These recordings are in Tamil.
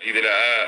இதுல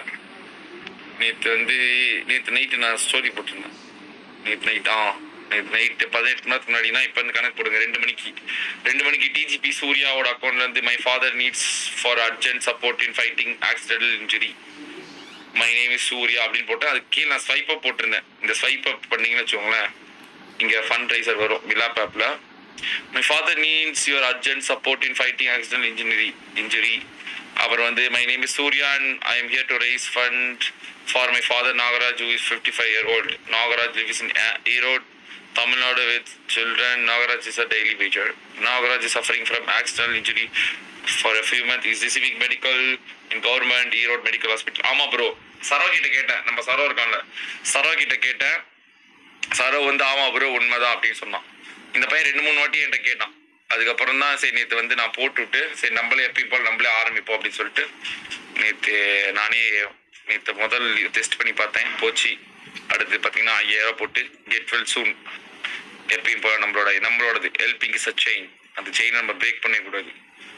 நேற்று வந்து நேற்று நைட்டு நான் ஸ்டோரி போட்டிருந்தேன் நேற்று நைட் ஆ நேற்று நைட்டு பதினெட்டு மணி நேரத்துக்கு முன்னாடினா இப்போ வந்து கணக்கு போடுங்க ரெண்டு மணிக்கு ரெண்டு மணிக்கு டிஜிபி சூர்யாவோட அக்கௌண்ட்ல இருந்து my father needs for urgent support in fighting accidental injury my name is Surya அப்படின்னு போட்டு அதுக்கு கீழே நான் ஸ்வைப் அப் போட்டிருந்தேன் இந்த ஸ்வைப் அப் பண்ணீங்கன்னு வச்சுக்கோங்களேன் இங்கே ஃபண்ட் ரைசர் வரும் விலா ஆப்பில் my father needs your urgent support in fighting accident injury injury அப்புறம் வந்து my name is Surya and I am here to raise fund for my father Nagaraj who is fifty five year old Nagaraj lives in Erode Tamil Nadu with children Nagaraj is a daily wager Nagaraj is suffering from accidental injury for a few months is receiving medical in government Erode medical hospital ஆமா ப்ரோ சரோ கிட்ட கேட்டேன் நம்ம சரோ இருக்கான்ல சரோ கிட்ட கேட்டேன் சரோ வந்து ஆமா ப்ரோ உண்மைதான் அப்படின்னு சொன்னான் இந்த பையன் ரெண்டு மூணு வாட்டி என்கிட்ட கேட்டான் அதுக்கப்புறம் தான் சரி நேற்று வந்து நான் போட்டுவிட்டு சரி நம்மளே எப்பயும் போல் நம்மளே ஆரம்பிப்போம் அப்படின்னு சொல்லிட்டு நேற்று நானே நேற்று முதல் டெஸ்ட் பண்ணி பார்த்தேன் போச்சு அடுத்து பார்த்தீங்கன்னா ஐயாயிரம் போட்டு கெட் வெல் சூன் எப்பயும் போல நம்மளோட நம்மளோடது ஹெல்பிங் இஸ் அ செயின் அந்த செயினை நம்ம பிரேக் பண்ணக்கூடாது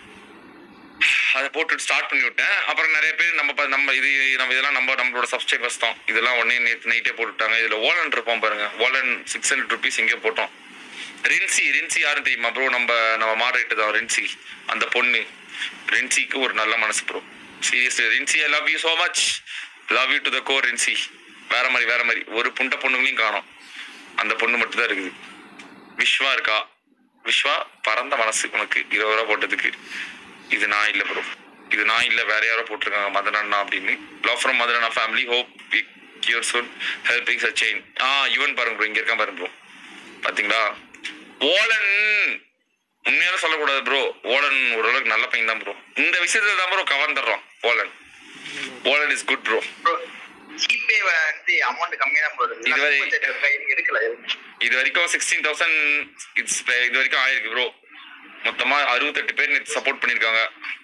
அதை போட்டு ஸ்டார்ட் பண்ணி விட்டேன் அப்புறம் நிறைய பேர் நம்ம ப- நம்ம இது நம்ம இதெல்லாம் நம்ம நம்மளோட சப்ஸ்கிரைபர்ஸ் தான் இதெல்லாம் உடனே நேற்று நைட்டே போட்டுட்டாங்க இதில் ஓலன் இருப்போம் பாருங்க ஓலன் சிக்ஸ் ஹண்ட்ரட் ருபீஸ் இங்கே போட்டோம் ரின்சி ரின்சி யாரும் தெரியுமா ப்ரோ நம்ம நம்ம மாறிட்டு தான் ரின்சி அந்த பொண்ணு ரின்சிக்கு ஒரு நல்ல மனசு bro seriously Rinsi I love you so much love you to the core Rinsi வேற மாதிரி வேற மாதிரி ஒரு புண்ட பொண்ணுங்களையும் காணோம் அந்த பொண்ணு மட்டும் தான் இருக்குது விஸ்வா இருக்கா விஸ்வா பறந்த மனசு உனக்கு இருபது ரூபா போட்டதுக்கு இது நான் இல்லை ப்ரோ இது நான் இல்லை வேற யாரோ போட்டிருக்காங்க மதன் அண்ணா அப்படின்னு லவ் ஃப்ரம் மதன் அண்ணா family hope cure soon helping ச செயின் ஆ யுவன் பாருங்க ப்ரோ இங்க இருக்கான் பாருங்க ப்ரோ பாத்தீங்களா ஓலன் உண்மையால சொல்லக்கூடாது ப்ரோ ஓலன் ஓரளவுக்கு நல்ல பையன் தான் ப்ரோ இந்த விஷயத்துல தான் ப்ரோ கவர்ந்துடுறோம் ஓலன் ஓலன் is good bro bro GPay வந்து அமௌண்ட் கம்மியா தான் போடுது இதுவரை- எடுக்கல இது வரைக்கும் சிக்ஸ்டீன் தௌசண்ட் இட்ஸ் இது வரைக்கும் ஆயிருக்கு ப்ரோ மொத்தமா அறுபத்தெட்டு பேர் நேற்று சப்போர்ட் பண்ணியிருக்காங்க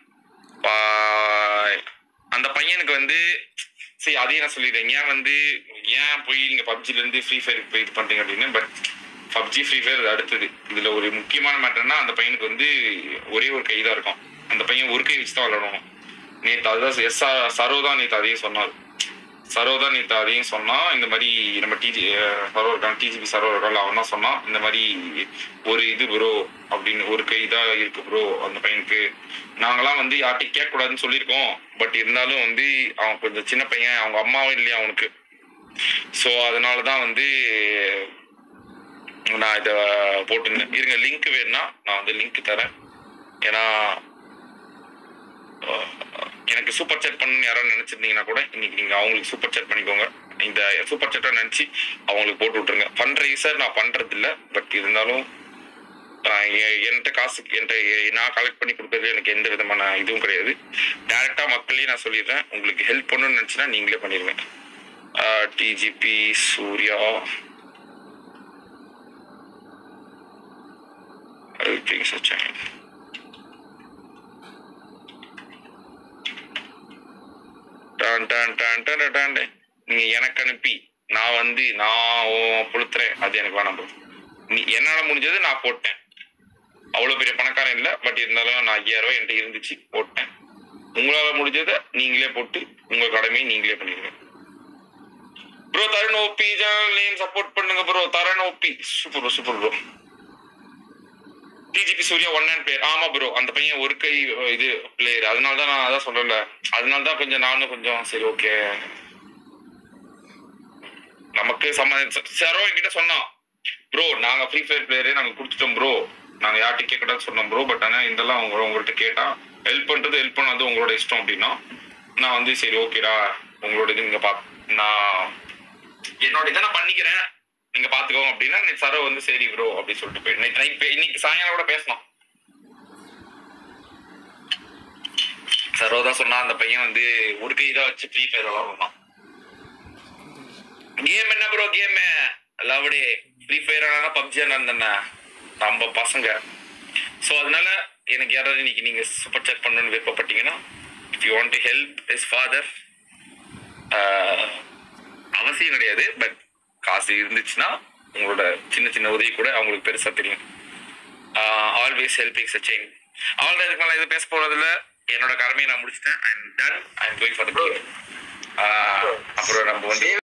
பா- அந்த பையனுக்கு வந்து சரி அதையும் நான் சொல்லிடுறேன் ஏன் வந்து ஏன் போய் நீங்க பப்ஜில இருந்து ஃப்ரீ ஃபயருக்கு போய் இது பண்றீங்க அப்படின்னு பட் பப்ஜி ஃப்ரீ ஃபயர் அடுத்தது இதுல ஒரு முக்கியமான மேட்டர்னா அந்த பையனுக்கு வந்து ஒரே ஒரு கை தான் இருக்கும் அந்த பையன் ஒரு கை வச்சு தான் விளையாடணும் நேற்று அதுதான் எஸ் சரோ தான் நேற்று அதையும் சொன்னார் சரோ தான் நேற்று அதையும் சொன்னான் இந்த மாதிரி நம்ம டிஜி சரோ இருக்கான் டிஜிபி சரோ இருக்கான் அவன் தான் சொன்னான் இந்த மாதிரி ஒரு இது ப்ரோ அப்படின்னு ஒரு கை தான் இருக்கு ப்ரோ அந்த பையனுக்கு நாங்களாம் வந்து யார்ட்டையும் கேட்கக்கூடாதுன்னு சொல்லியிருக்கோம் பட் இருந்தாலும் வந்து அவன் கொஞ்சம் சின்ன பையன் அவங்க அம்மாவும் இல்லையா அவனுக்கு ஸோ அதனால தான் வந்து நான் இதை போட்டிருந்தேன் இருங்க லிங்க் வேணும்னா நான் வந்து லிங்க் தரேன் ஏன்னா அஹ், எனக்கு சூப்பர் சேட் பண்ணணும்னு யாராவது நினைச்சிருந்தீங்கன்னா கூட இன்னைக்கு நீங்க அவங்களுக்கு சூப்பர் சேட் பண்ணிக்கோங்க இந்த சூப்பர் சேட்டை நினைச்சு அவங்களுக்கு போட்டு விட்டுருங்க ஃபண்ட் ரைசர் நான் பண்றது இல்ல பட் இருந்தாலும் ஆஹ் எ- என்கிட்ட காசு என்கிட்ட எ- நான் கலெக்ட் பண்ணி கொடுக்கறது எனக்கு எந்த விதமான இதுவும் கிடையாது டேரக்டா மக்களையும் நான் சொல்லிடுறேன் உங்களுக்கு ஹெல்ப் பண்ணணும்னு நினைச்சுன்னா நீங்களே பண்ணிடுங்க DGP Surya Everything's a change. டான் டான் டான் டான் டான் டான். நீங்க எனக்கு அனுப்பி நான் வந்து நான் உன் புளுத்துறேன் அது எனக்கு வேணாம் bro. நீ என்னால முடிஞ்சது நான் போட்டேன் அவ்வளவு பெரிய பணக்காரன் இல்ல பட் இருந்தாலும் நான் ஐயாயிரம் ரூபாய் என்கிட்ட இருந்துச்சு போட்டேன் உங்களால முடிஞ்சதை நீங்களே போட்டு உங்க கடமையை நீங்களே பண்ணிடுங்க bro Tarun OP name support பண்ணுங்க bro Tarun OP super bro super bro DGP Surya one and player ஆமா ப்ரோ அந்த பையன் ஒரு கை அஹ், இது பிளேயர் அதனால தான் நான் அதான் சொல்லல அதனால தான் கொஞ்சம் நானும் கொஞ்சம் சரி ஓகே நமக்கு சம்ம சரோ என்கிட்ட சொன்னான் ப்ரோ நாங்க ஃப்ரீ ஃபயர் பிளேயரே நாங்க கொடுத்துட்டோம் ப்ரோ நாங்க யார்கிட்ட கேட்கக்கூடாதுன்னு சொன்னோம் ப்ரோ பட் ஆனா இதெல்லாம் உங்க உங்கள்கிட்ட கேட்டா ஹெல்ப் பண்றது ஹெல்ப் பண்ணாது உங்களோட இஷ்டம் அப்படின்னா நான் வந்து சரி ஓகேடா உங்களோட இது நீங்க பா நான் என்னோட இதை நான் பண்ணிக்கிறேன் நீங்க பாத்துக்கோங்க அப்படின்னா நேற்று சரோ வந்து சரி ப்ரோ அப்படி சொல்லிட்டு போய் நேற்று நைட் இன்னைக்கு சாயங்காலம் கூட பேசணும் சரோ தான் சொன்னா அந்த பையன் வந்து ஒரு கை தான் வச்சு ஃப்ரீ ஃபயர் விளாடுறான் கேம் என்ன ப்ரோ கேம் லவ்டே ஃப்ரீ ஃபயர் ஆனா பப்ஜி தானே நம்ம பசங்க ஸோ அதனால எனக்கு யாராவது இன்னைக்கு நீங்க சூப்பர் சேட் பண்ணணும்னு விருப்பப்பட்டீங்கன்னா if you want to help is father அவசியம் கிடையாது பட் காசு இருந்துச்சுன்னா உங்களோட சின்ன சின்ன உதவி கூட அவங்களுக்கு பெருசா தெரியும் ஆல்வேஸ் ஹெல்பிங் சச்சின் அவங்கள்ட்ட இதுக்கு மேலே இது பேச போறதில்ல என்னோட கடமையை நான் முடிச்சிட்டேன் I am done I am going for the அப்புறம் நம்ம வந்து